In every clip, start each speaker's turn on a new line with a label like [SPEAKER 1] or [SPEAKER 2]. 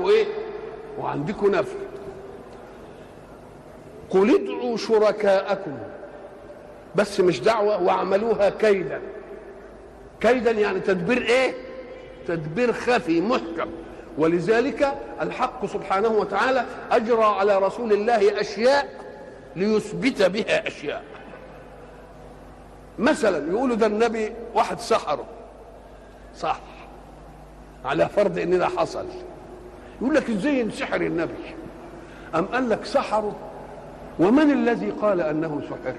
[SPEAKER 1] وعندكم ايه وعندكم نفي قل ادعوا شركاءكم بس مش دعوة واعملوها كيدا كيدا يعني تدبير ايه تدبير خفي محكم ولذلك الحق سبحانه وتعالى اجرى على رسول الله اشياء ليثبت بها اشياء مثلا يقولوا ده النبي واحد سحره صح على فرض ان ده حصل يقول لك ازاي ينسحر النبي ام قال لك سحره ومن الذي قال انه سحر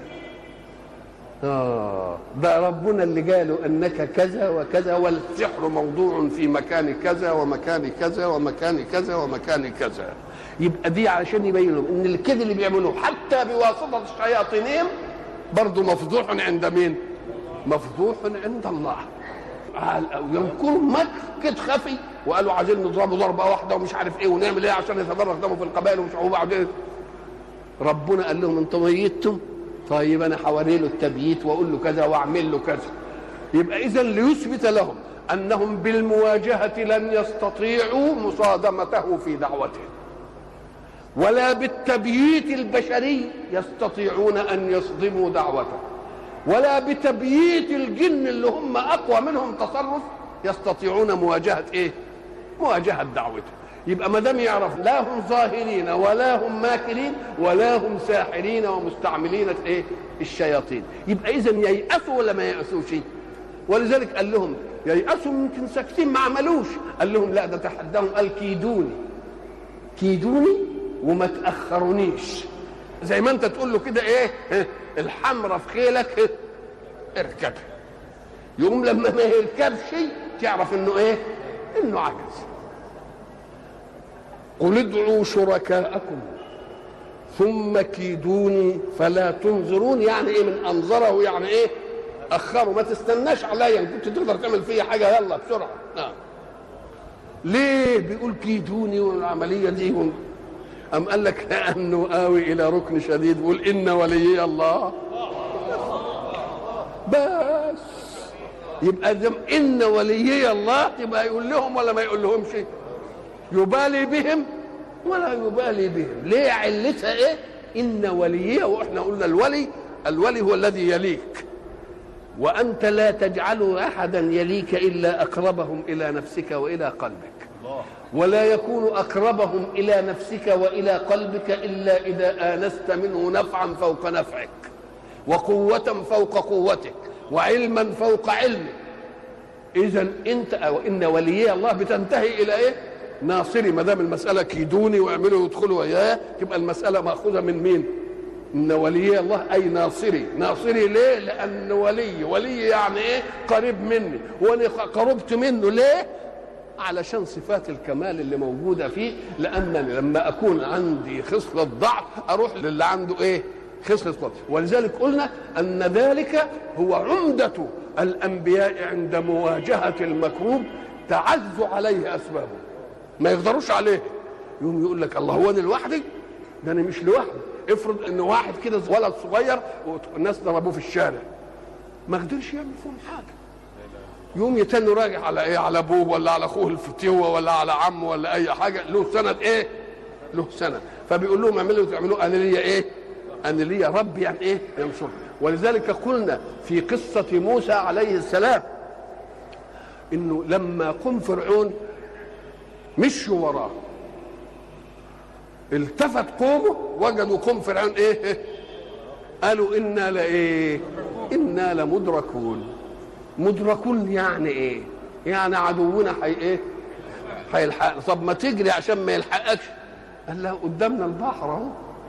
[SPEAKER 1] آه ده ربنا اللي قالوا انك كذا وكذا والسحر موضوع في مكان كذا ومكان كذا ومكان كذا ومكان كذا يبقى دي علشان يبينوا ان الكذب اللي بيعملوه حتى بواسطه شياطينهم برضه مفضوح عند مين؟ مفضوح عند الله ينكروا مكر كده خفي وقالوا عايزين نضربه ضربه واحده ومش عارف ايه ونعمل ايه عشان يتبرك دمه في القبائل ومش وبعدين ربنا قال لهم انتم ميتم طيب انا حوالي له التبييت واقول له كذا واعمل له كذا يبقى اذا ليثبت لهم انهم بالمواجهه لن يستطيعوا مصادمته في دعوته ولا بالتبييت البشري يستطيعون ان يصدموا دعوته ولا بتبييت الجن اللي هم اقوى منهم تصرف يستطيعون مواجهه ايه مواجهه دعوته يبقى ما دام يعرف لا هم ظاهرين ولا هم ماكرين ولا هم ساحرين ومستعملين ايه الشياطين يبقى اذا ييأسوا ولا ما ييأسوش ولذلك قال لهم ييأسوا يمكن ساكتين ما عملوش قال لهم لا ده تحداهم قال كيدوني كيدوني وما تأخرونيش زي ما انت تقول له كده ايه الحمرة في خيلك إيه؟ اركب يقوم لما ما يركبش تعرف انه ايه انه عجز قل ادعوا شركاءكم ثم كيدوني فلا تنظرون يعني ايه من انظره يعني ايه اخروا ما تستناش عليا ان كنت تقدر تعمل فيا حاجه يلا بسرعه نعم ليه بيقول كيدوني والعمليه دي أم قال لك لأنه آوي إلى ركن شديد بيقول إن وليي الله بس يبقى دم إن وليي الله يبقى يقول لهم ولا ما يقول لهمش يبالي بهم ولا يبالي بهم ليه علتها إيه إن وليي وإحنا قلنا الولي الولي هو الذي يليك وأنت لا تجعل أحدا يليك إلا أقربهم إلى نفسك وإلى قلبك ولا يكون اقربهم الى نفسك والى قلبك الا اذا انست منه نفعا فوق نفعك وقوه فوق قوتك وعلما فوق علمك اذا انت او ان وليي الله بتنتهي الى ايه ناصري ما دام المساله كيدوني واعملوا يدخلوا وياه تبقى المساله ماخوذه من مين ان ولي الله اي ناصري ناصري ليه لان ولي ولي يعني ايه قريب مني وانا قربت منه ليه علشان صفات الكمال اللي موجودة فيه لأنني لما أكون عندي خصلة ضعف أروح للي عنده إيه خصلة ضعف ولذلك قلنا أن ذلك هو عمدة الأنبياء عند مواجهة المكروب تعز عليه أسبابه ما يقدروش عليه يقوم يقول لك الله هو أنا لوحدي ده أنا مش لوحدي افرض ان واحد كده ولد صغير والناس ضربوه في الشارع ما قدرش يعمل فيهم حاجه يقوم يتنه راجع على ايه على ابوه ولا على اخوه الفتيوه ولا على عمه ولا اي حاجه له سند ايه له سند فبيقول لهم اعملوا تعملوا انا ليا ايه انا ليا رب يعني ايه ينصر ولذلك قلنا في قصه موسى عليه السلام انه لما قم فرعون مشوا وراه التفت قومه وجدوا قوم فرعون ايه قالوا انا لايه انا لمدركون مدركون يعني ايه يعني عدونا حي ايه هيلحقنا طب ما تجري عشان ما يلحقكش قال له قدامنا البحر اهو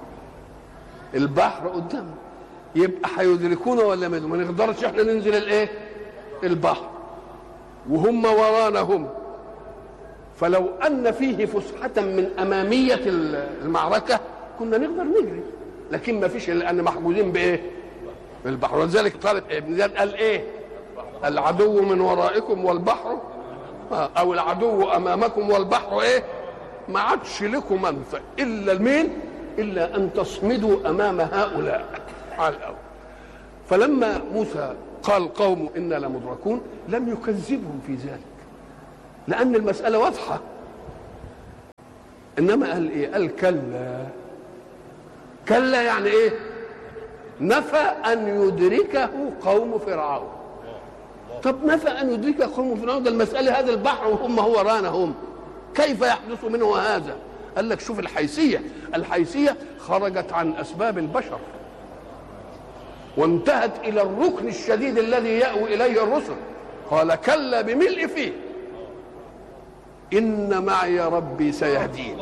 [SPEAKER 1] البحر قدامنا يبقى هيدركونا ولا ما ما نقدرش احنا ننزل الايه البحر وهم ورانا هم فلو ان فيه فسحه من اماميه المعركه كنا نقدر نجري لكن ما فيش لان محجوزين بايه بالبحر ولذلك طارق ابن زياد قال ايه العدو من ورائكم والبحر او العدو امامكم والبحر ايه ما عادش لكم منفع الا المين الا ان تصمدوا امام هؤلاء على الاول فلما موسى قال قوم انا لمدركون لم يكذبهم في ذلك لان المساله واضحه انما قال ايه قال كلا كلا يعني ايه نفى ان يدركه قوم فرعون طب نفى ان يدرك قوم فرعون ده المساله هذا البحر وهم هو رانا هم كيف يحدث منه هذا قال لك شوف الحيثيه الحيثيه خرجت عن اسباب البشر وانتهت الى الركن الشديد الذي ياوي اليه الرسل قال كلا بملء فيه ان معي ربي سيهدين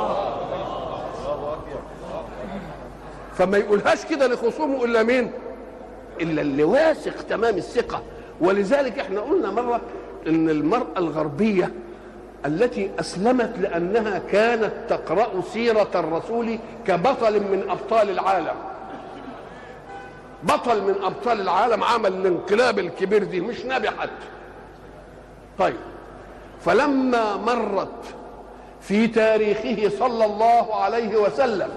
[SPEAKER 1] فما يقولهاش كده لخصومه الا مين الا اللي واثق تمام الثقه ولذلك احنا قلنا مره ان المراه الغربيه التي اسلمت لانها كانت تقرا سيره الرسول كبطل من ابطال العالم بطل من ابطال العالم عمل الانقلاب الكبير دي مش نبي حتى طيب فلما مرت في تاريخه صلى الله عليه وسلم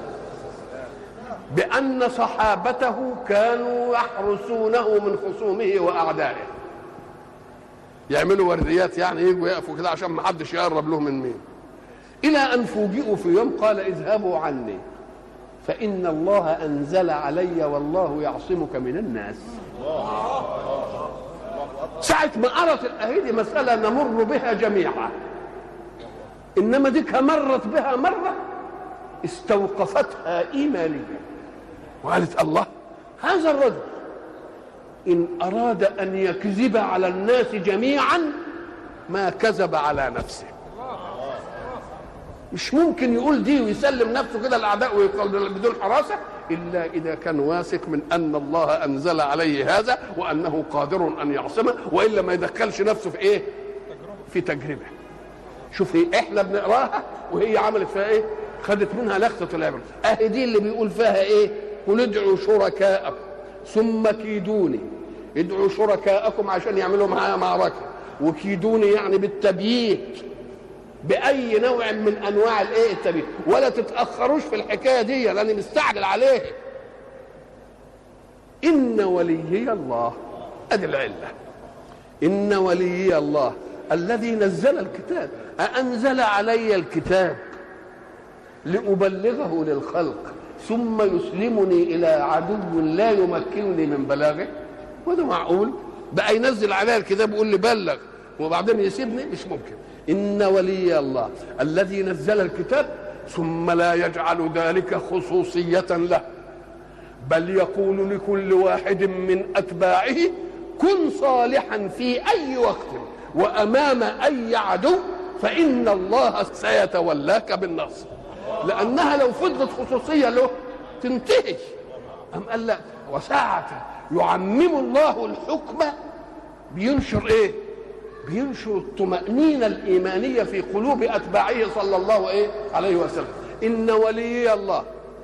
[SPEAKER 1] بأن صحابته كانوا يحرسونه من خصومه وأعدائه يعملوا ورديات يعني يجوا يقفوا كده عشان ما حدش يقرب له من مين إلى أن فوجئوا في يوم قال اذهبوا عني فإن الله أنزل علي والله يعصمك من الناس ساعة ما أرت الأهيدي مسألة نمر بها جميعا إنما ديك مرت بها مرة استوقفتها إيمانيا وقالت الله هذا الرجل إن أراد أن يكذب على الناس جميعا ما كذب على نفسه مش ممكن يقول دي ويسلم نفسه كده الاعداء ويقول بدون حراسه الا اذا كان واثق من ان الله انزل عليه هذا وانه قادر ان يعصمه والا ما يدخلش نفسه في ايه؟ في تجربه. شوف هي احنا بنقراها وهي عملت فيها ايه؟ خدت منها لخطه العبره، اهي دي اللي بيقول فيها ايه؟ قل ادعوا شركاءكم ثم كيدوني ادعوا شركاءكم عشان يعملوا معايا معركه وكيدوني يعني بالتبييت باي نوع من انواع الايه التبيين ولا تتاخروش في الحكايه دي لاني مستعجل عليه ان وليي الله ادي العله ان وليي الله الذي نزل الكتاب أأنزل علي الكتاب لأبلغه للخلق ثم يسلمني إلى عدو لا يمكنني من بلاغه وده معقول بقى ينزل علي الكتاب ويقول لي بلغ وبعدين يسيبني مش ممكن إن ولي الله الذي نزل الكتاب ثم لا يجعل ذلك خصوصية له بل يقول لكل واحد من أتباعه كن صالحا في أي وقت وأمام أي عدو فإن الله سيتولاك بالنصر لأنها لو فضلت خصوصية له تنتهي أم قال لا وساعة يعمم الله الحكم بينشر إيه بينشر الطمأنينة الإيمانية في قلوب أتباعه صلى الله إيه عليه وسلم إن ولي الله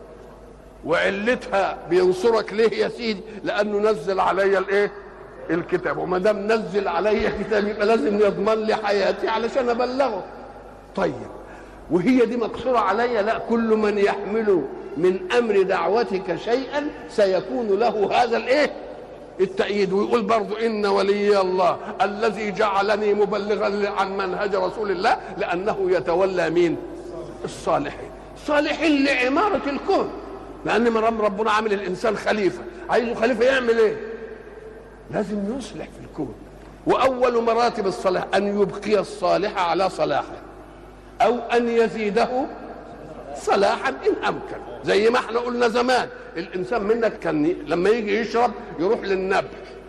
[SPEAKER 1] وعلتها بينصرك ليه يا سيدي لأنه نزل علي الإيه الكتاب وما دام نزل علي كتاب يبقى لازم يضمن لي حياتي علشان أبلغه طيب وهي دي مقصورة علي لا كل من يحمل من أمر دعوتك شيئا سيكون له هذا الإيه التأييد ويقول برضو إن ولي الله الذي جعلني مبلغا عن منهج رسول الله لأنه يتولى مين الصالحين صالحين لعمارة الكون لأن مرام ربنا عامل الإنسان خليفة عايزه خليفة يعمل إيه لازم يصلح في الكون وأول مراتب الصلاح أن يبقي الصالح على صلاحه أو أن يزيده صلاحا إن أمكن زي ما احنا قلنا زمان الانسان منك كان لما يجي يشرب يروح للنبع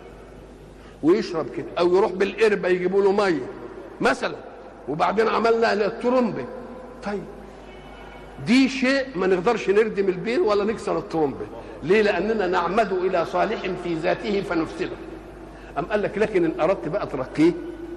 [SPEAKER 1] ويشرب كده او يروح بالقربه يجيبوا له ميه مثلا وبعدين عملنا الترمبه طيب دي شيء ما نقدرش نردم البير ولا نكسر الترمبه ليه لاننا نعمد الى صالح في ذاته فنفسده ام قال لك لكن ان اردت بقى ترقيه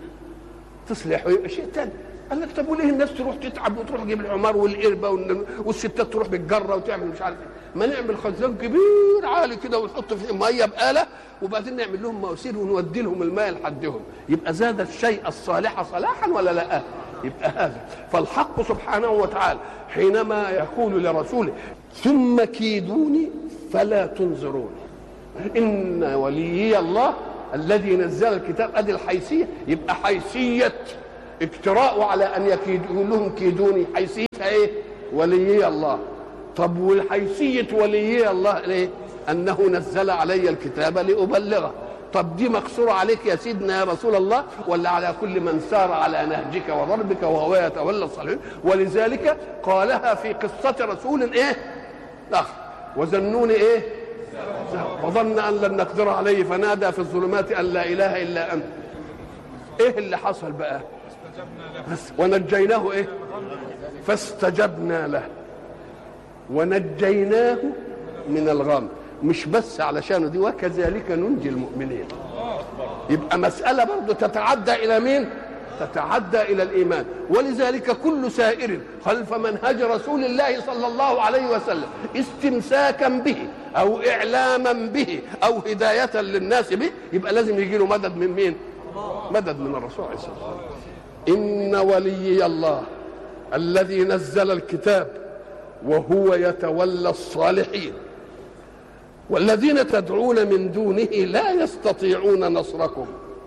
[SPEAKER 1] تصلحه يبقى شيء ثاني قال لك طب وليه الناس تروح تتعب وتروح تجيب العمار والقربه والستات تروح بالجره وتعمل مش عارف ما نعمل خزان كبير عالي كده ونحط فيه ميه بآلة وبعدين نعمل لهم مواسير ونودي لهم الماء لحدهم يبقى زاد الشيء الصالح صلاحا ولا لا؟ يبقى هذا فالحق سبحانه وتعالى حينما يقول لرسوله ثم كيدوني فلا تنظروني ان وليي الله الذي نزل الكتاب ادي الحيثيه يبقى حيثيه اجتراء على ان يكيد يقول لهم كيدوني حيثيتها ايه وليي الله طب والحيثيه وليي الله ليه انه نزل علي الكتاب لابلغه طب دي مقصورة عليك يا سيدنا يا رسول الله ولا على كل من سار على نهجك وضربك وهو يتولى الصالحين ولذلك قالها في قصة رسول ايه آخر وزنون ايه وظن ان لن نقدر عليه فنادى في الظلمات ان لا اله الا انت ايه اللي حصل بقى بس ونجيناه ايه فاستجبنا له ونجيناه من الغم مش بس علشان دي وكذلك ننجي المؤمنين يبقى مسألة برضه تتعدى إلى مين؟ تتعدى إلى الإيمان ولذلك كل سائر خلف منهج رسول الله صلى الله عليه وسلم استمساكا به أو إعلاما به أو هداية للناس به يبقى لازم يجي له مدد من مين؟ مدد من الرسول عليه الصلاة والسلام إن وليي الله الذي نزل الكتاب وهو يتولى الصالحين والذين تدعون من دونه لا يستطيعون نصركم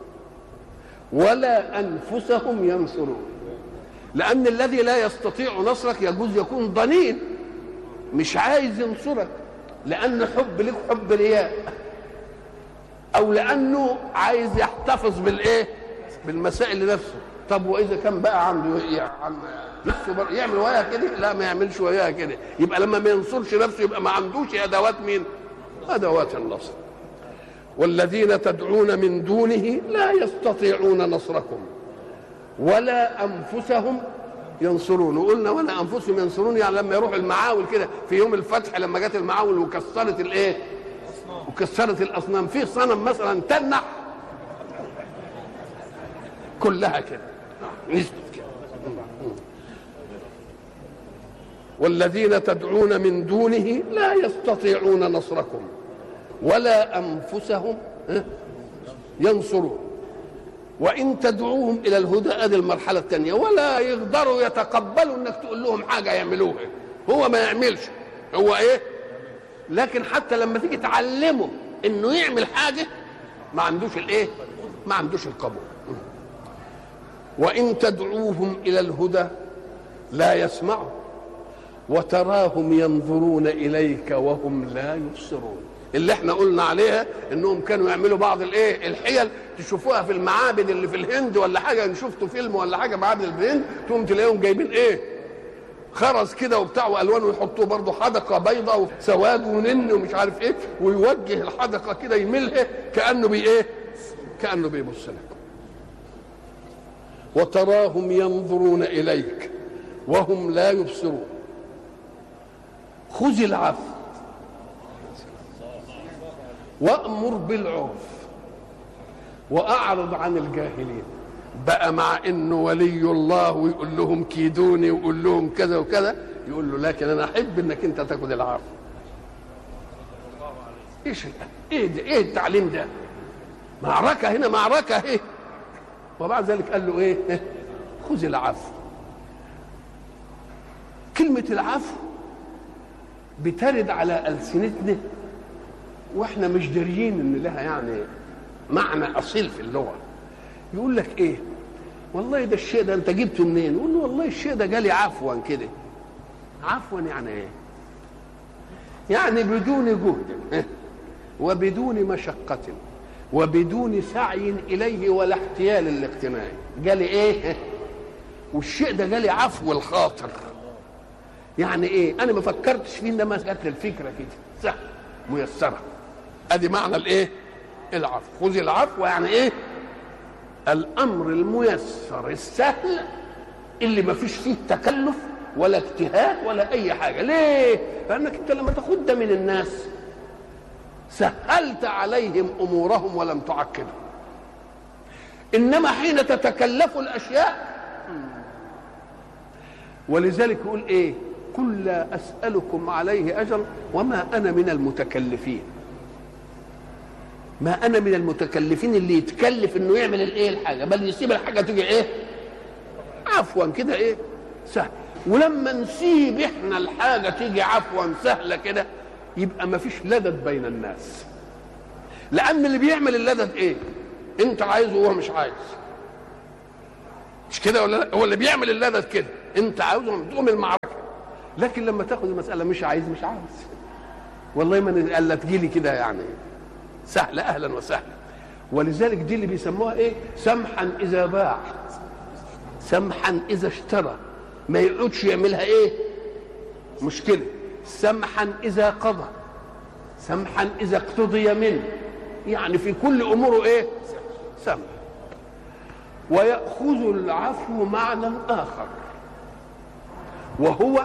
[SPEAKER 1] ولا انفسهم ينصرون لان الذي لا يستطيع نصرك يجوز يكون ضنين مش عايز ينصرك لان حب لك حب رياء او لانه عايز يحتفظ بالايه بالمسائل لنفسه طب واذا كان بقى عنده نفسه يعمل وياها كده لا ما يعملش وياها كده يبقى لما ما ينصرش نفسه يبقى ما عندوش ادوات مين ادوات النصر والذين تدعون من دونه لا يستطيعون نصركم ولا انفسهم ينصرون وقلنا ولا انفسهم ينصرون يعني لما يروح المعاول كده في يوم الفتح لما جت المعاول وكسرت الايه وكسرت الاصنام في صنم مثلا تنح كلها كده نزلت كده والذين تدعون من دونه لا يستطيعون نصركم ولا انفسهم ينصرون وان تدعوهم الى الهدى ادي المرحله الثانيه ولا يقدروا يتقبلوا انك تقول لهم حاجه يعملوها هو ما يعملش هو ايه لكن حتى لما تيجي تعلمه انه يعمل حاجه ما عندوش الايه ما عندوش القبول وان تدعوهم الى الهدى لا يسمعوا وتراهم ينظرون اليك وهم لا يبصرون اللي احنا قلنا عليها انهم كانوا يعملوا بعض الايه الحيل تشوفوها في المعابد اللي في الهند ولا حاجه ان شفتوا فيلم ولا حاجه معابد الهند تقوم تلاقيهم جايبين ايه خرز كده وبتاع والوان ويحطوه برضه حدقه بيضاء وسواد ونن ومش عارف ايه ويوجه الحدقه كده يملها كانه بي ايه كانه بيبص لك وتراهم ينظرون اليك وهم لا يبصرون خذ العفو وامر بالعرف واعرض عن الجاهلين بقى مع انه ولي الله ويقول لهم كيدوني ويقول لهم كذا وكذا يقول له لكن انا احب انك انت تاخذ العفو ايش ايه ده ايه التعليم ده معركه هنا معركه ايه وبعد ذلك قال له ايه خذ العفو كلمه العفو بترد على ألسنتنا واحنا مش داريين ان لها يعني معنى اصيل في اللغه يقول لك ايه والله ده الشيء ده انت جبته منين يقول له والله الشيء ده جالي عفوا كده عفوا يعني ايه يعني بدون جهد وبدون مشقة وبدون سعي إليه ولا احتيال الاقتناع جالي إيه والشيء ده جالي عفو الخاطر يعني ايه انا ما فكرتش فيه انما جات لي الفكره كده سهل ميسره ادي معنى الايه العفو خذ العفو يعني ايه الامر الميسر السهل اللي ما فيش فيه تكلف ولا اجتهاد ولا اي حاجه ليه لانك انت لما تاخد ده من الناس سهلت عليهم امورهم ولم تعقدهم انما حين تتكلف الاشياء ولذلك يقول ايه قل لا اسالكم عليه اجر وما انا من المتكلفين ما انا من المتكلفين اللي يتكلف انه يعمل الايه الحاجه بل يسيب الحاجه تيجي ايه عفوا كده ايه سهل ولما نسيب احنا الحاجه تيجي عفوا سهله كده يبقى ما فيش لدد بين الناس لان اللي بيعمل اللدد ايه انت عايزه وهو مش عايز مش كده ولا لا هو اللي بيعمل اللذذ كده انت عاوزهم تقوم المعركه لكن لما تاخد المساله مش عايز مش عاوز والله ما الا تجيلي كده يعني سهله اهلا وسهلا ولذلك دي اللي بيسموها ايه سمحا اذا باع سمحا اذا اشترى ما يقعدش يعملها ايه مشكله سمحا اذا قضى سمحا اذا اقتضي منه يعني في كل اموره ايه سمح ويأخذ العفو معنى آخر وهو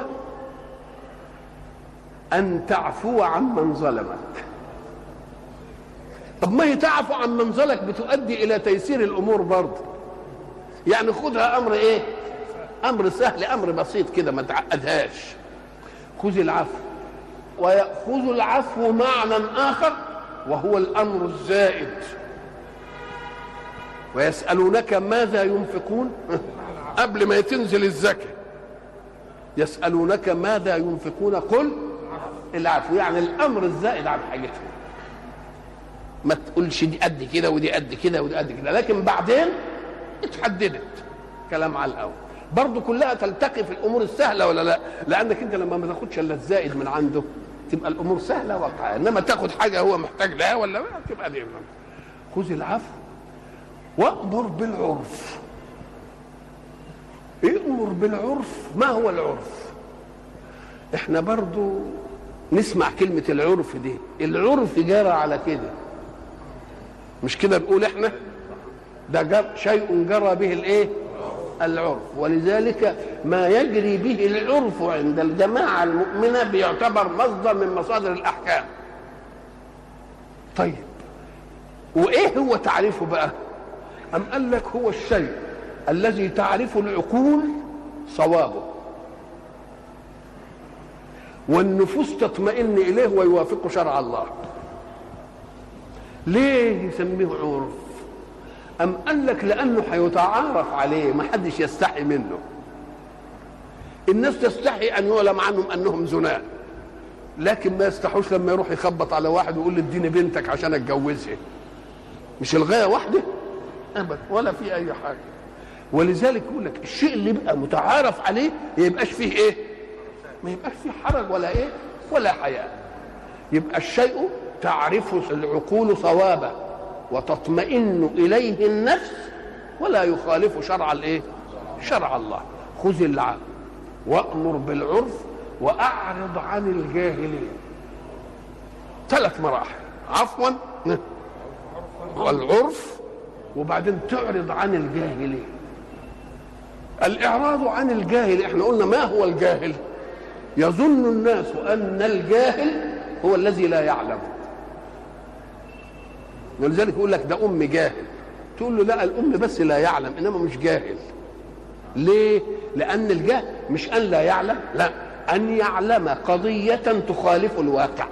[SPEAKER 1] أن تعفو عمن ظلمك طب ما هي تعفو عن من ظلمك بتؤدي إلى تيسير الأمور برضه يعني خذها أمر إيه أمر سهل أمر بسيط كده ما تعقدهاش خذ العفو ويأخذ العفو معنى آخر وهو الأمر الزائد ويسألونك ماذا ينفقون قبل ما تنزل الزكاة يسألونك ماذا ينفقون قل العفو يعني الأمر الزائد عن حاجتهم ما تقولش دي قد كده ودي قد كده ودي قد كده لكن بعدين اتحددت كلام على الأول برضه كلها تلتقي في الأمور السهلة ولا لا لأنك أنت لما ما تاخدش إلا الزائد من عنده تبقى الأمور سهلة واقعة إنما تاخد حاجة هو محتاج لها ولا ما تبقى دي خذ العفو وامر بالعرف امر بالعرف ما هو العرف احنا برضو نسمع كلمة العرف دي العرف جرى على كده مش كده نقول احنا ده جر شيء جرى به الايه العرف ولذلك ما يجري به العرف عند الجماعة المؤمنة بيعتبر مصدر من مصادر الأحكام طيب وإيه هو تعريفه بقى أم قال لك هو الشيء الذي تعرف العقول صوابه والنفوس تطمئن إليه ويوافق شرع الله ليه يسميه عرف أم قال لك لأنه هيتعارف عليه ما حدش يستحي منه الناس تستحي أن يعلم عنهم أنهم زناء لكن ما يستحوش لما يروح يخبط على واحد ويقول له اديني بنتك عشان اتجوزها مش الغايه واحده ابدا ولا في اي حاجه ولذلك يقول لك الشيء اللي يبقى متعارف عليه ما يبقاش فيه ايه ما يبقاش فيه حرج ولا ايه ولا حياء يبقى الشيء تعرف العقول صوابه وتطمئن اليه النفس ولا يخالف شرع الايه شرع الله خذ العفو وامر بالعرف واعرض عن الجاهلين ثلاث مراحل عفوا والعرف وبعدين تعرض عن الجاهلين الاعراض عن الجاهل احنا قلنا ما هو الجاهل يظن الناس ان الجاهل هو الذي لا يعلم ولذلك يقول لك ده ام جاهل تقول له لا الام بس لا يعلم انما مش جاهل ليه لان الجهل مش ان لا يعلم لا ان يعلم قضيه تخالف الواقع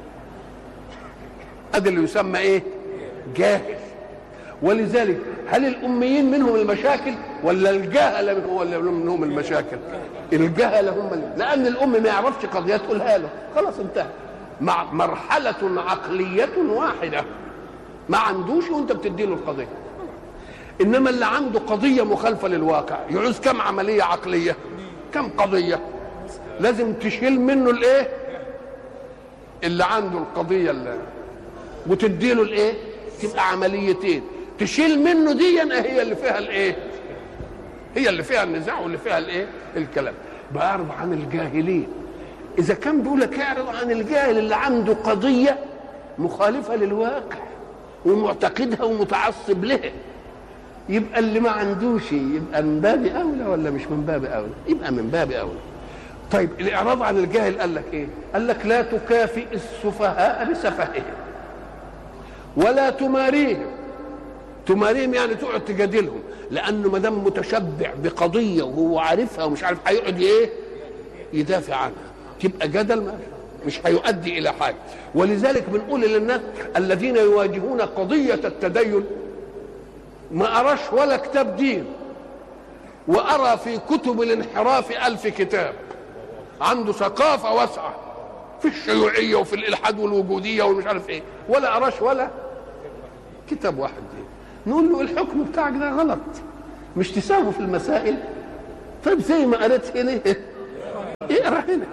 [SPEAKER 1] هذا اللي يسمى ايه جاهل ولذلك هل الاميين منهم المشاكل ولا الجهل منهم المشاكل الجهل هم لان الام ما يعرفش قضيه تقولها له خلاص انتهى مع مرحله عقليه واحده ما عندوش وانت بتدي له القضيه انما اللي عنده قضيه مخالفه للواقع يعوز كم عمليه عقليه كم قضيه لازم تشيل منه الايه اللي عنده القضيه اللي وتدي له الايه تبقى عمليتين تشيل منه دي هي اللي فيها الايه هي اللي فيها النزاع واللي فيها الايه الكلام بعرض عن الجاهلين اذا كان بيقول لك اعرض عن الجاهل اللي عنده قضيه مخالفه للواقع ومعتقدها ومتعصب لها يبقى اللي ما عندوش يبقى من باب اولى ولا مش من باب اولى يبقى من باب اولى طيب الاعراض عن الجاهل قال لك ايه قال لك لا تكافئ السفهاء بسفههم ولا تماريهم تماريهم يعني تقعد تجادلهم لانه ما دام متشبع بقضيه وهو عارفها ومش عارف هيقعد ايه يدافع عنها تبقى جدل ما مش هيؤدي الى حاجه ولذلك بنقول للناس الذين يواجهون قضيه التدين ما أراش ولا كتاب دين وأرى في كتب الانحراف ألف كتاب عنده ثقافة واسعة في الشيوعية وفي الإلحاد والوجودية ومش عارف إيه ولا أراش ولا كتاب واحد دين نقول له الحكم بتاعك ده غلط مش تساووا في المسائل طيب زي ما قريت هنا اقرا هنا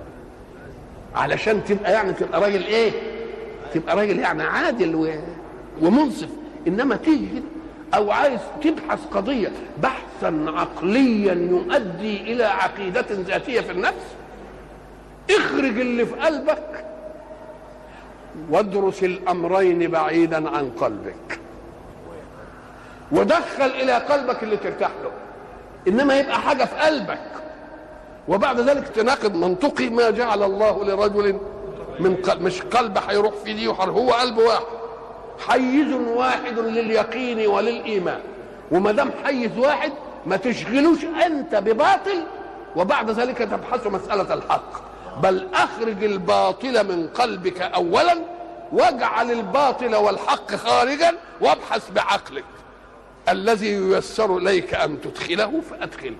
[SPEAKER 1] علشان تبقى يعني تبقى راجل ايه تبقى راجل يعني عادل و... ومنصف انما تيجي كده او عايز تبحث قضيه بحثا عقليا يؤدي الى عقيده ذاتيه في النفس اخرج اللي في قلبك وادرس الامرين بعيدا عن قلبك ودخل الى قلبك اللي ترتاح له انما يبقى حاجه في قلبك وبعد ذلك تناقض منطقي ما جعل الله لرجل من قلب مش قلب هيروح في دي وحر هو قلب واحد حيز واحد لليقين وللايمان وما دام حيز واحد ما تشغلوش انت بباطل وبعد ذلك تبحث مساله الحق بل اخرج الباطل من قلبك اولا واجعل الباطل والحق خارجا وابحث بعقلك الذي ييسر اليك ان تدخله فادخله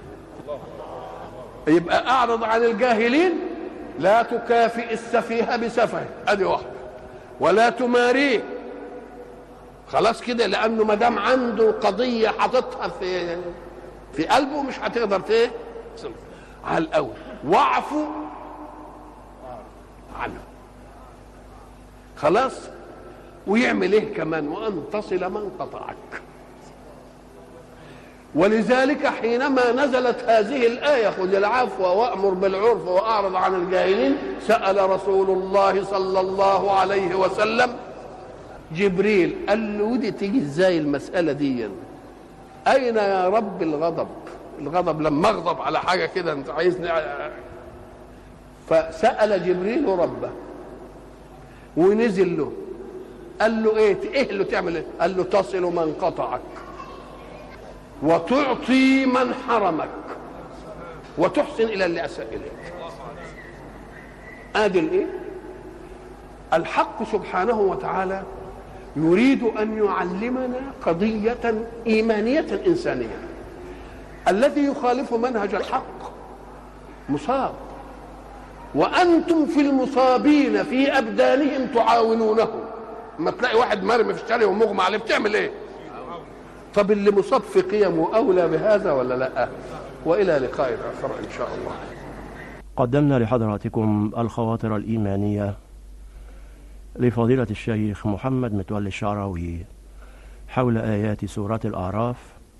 [SPEAKER 1] يبقى اعرض عن الجاهلين لا تكافئ السفيه بسفه ادي واحده ولا تماريه خلاص كده لانه ما دام عنده قضيه حاططها في في قلبه مش هتقدر ايه على الاول واعفو عنه خلاص ويعمل ايه كمان وان تصل من قطعك ولذلك حينما نزلت هذه الآية خذ العفو وأمر بالعرف وأعرض عن الجاهلين سأل رسول الله صلى الله عليه وسلم جبريل قال له ودي تيجي ازاي المسألة دي أين يا رب الغضب الغضب لما اغضب على حاجة كده انت عايزني فسأل جبريل ربه ونزل له قال له ايه ايه له تعمل ايه قال له تصل من قطعك وتعطي من حرمك وتحسن الى اللي اساء اليك ادي الايه الحق سبحانه وتعالى يريد ان يعلمنا قضيه ايمانيه انسانيه الذي يخالف منهج الحق مصاب وانتم في المصابين في ابدانهم تعاونونه ما تلاقي واحد مرمي في الشارع ومغمى عليه بتعمل ايه طب اللي مصاب في قيمه اولى بهذا ولا لا والى لقاء اخر ان شاء الله
[SPEAKER 2] قدمنا لحضراتكم الخواطر الايمانيه لفضيله الشيخ محمد متولي الشعراوي حول ايات سوره الاعراف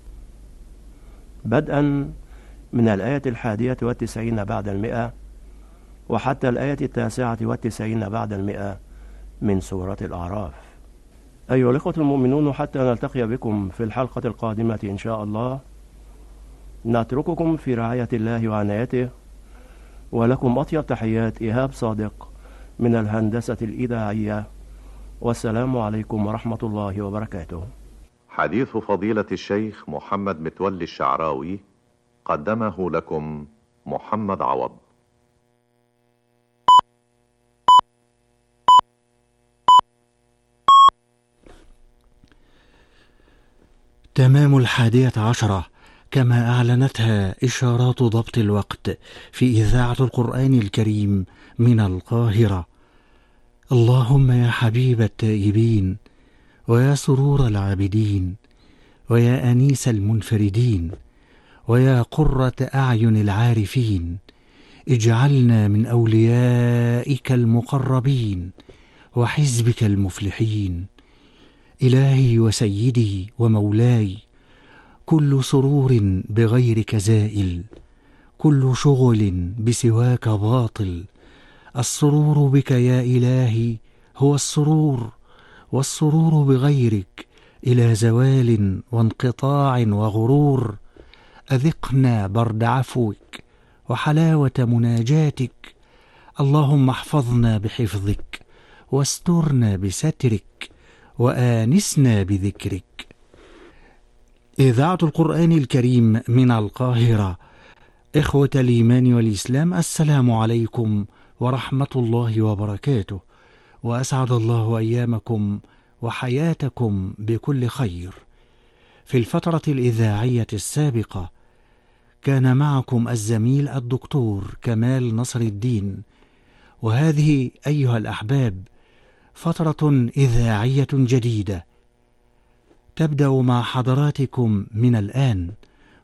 [SPEAKER 2] بدءا من الايه الحاديه والتسعين بعد المئه وحتى الآية التاسعة والتسعين بعد المئة من سورة الأعراف أيها الإخوة المؤمنون حتى نلتقي بكم في الحلقة القادمة إن شاء الله نترككم في رعاية الله وعنايته ولكم أطيب تحيات إيهاب صادق من الهندسة الإذاعية والسلام عليكم ورحمة الله وبركاته
[SPEAKER 3] حديث فضيلة الشيخ محمد متولي الشعراوي قدمه لكم محمد عوض
[SPEAKER 4] تمام الحادية عشرة كما أعلنتها إشارات ضبط الوقت في إذاعة القرآن الكريم من القاهرة اللهم يا حبيب التائبين ويا سرور العابدين ويا أنيس المنفردين ويا قرة أعين العارفين اجعلنا من أوليائك المقربين وحزبك المفلحين الهي وسيدي ومولاي كل سرور بغيرك زائل كل شغل بسواك باطل السرور بك يا الهي هو السرور والسرور بغيرك الى زوال وانقطاع وغرور اذقنا برد عفوك وحلاوه مناجاتك اللهم احفظنا بحفظك واسترنا بسترك وانسنا بذكرك اذاعه القران الكريم من القاهره اخوه الايمان والاسلام السلام عليكم ورحمه الله وبركاته واسعد الله ايامكم وحياتكم بكل خير في الفتره الاذاعيه السابقه كان معكم الزميل الدكتور كمال نصر الدين وهذه ايها الاحباب فتره اذاعيه جديده تبدا مع حضراتكم من الان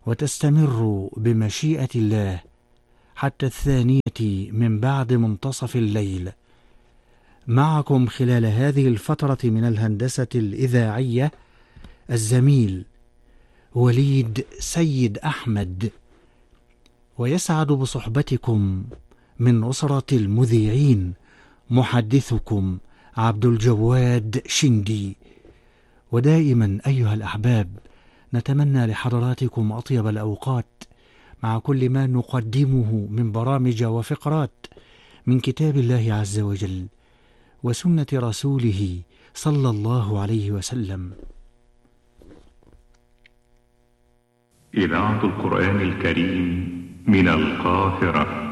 [SPEAKER 4] وتستمر بمشيئه الله حتى الثانيه من بعد منتصف الليل معكم خلال هذه الفتره من الهندسه الاذاعيه الزميل وليد سيد احمد ويسعد بصحبتكم من اسره المذيعين محدثكم عبد الجواد شندي ودائما ايها الاحباب نتمنى لحضراتكم اطيب الاوقات مع كل ما نقدمه من برامج وفقرات من كتاب الله عز وجل وسنه رسوله صلى الله عليه وسلم
[SPEAKER 5] إذاعة القرآن الكريم من القاهرة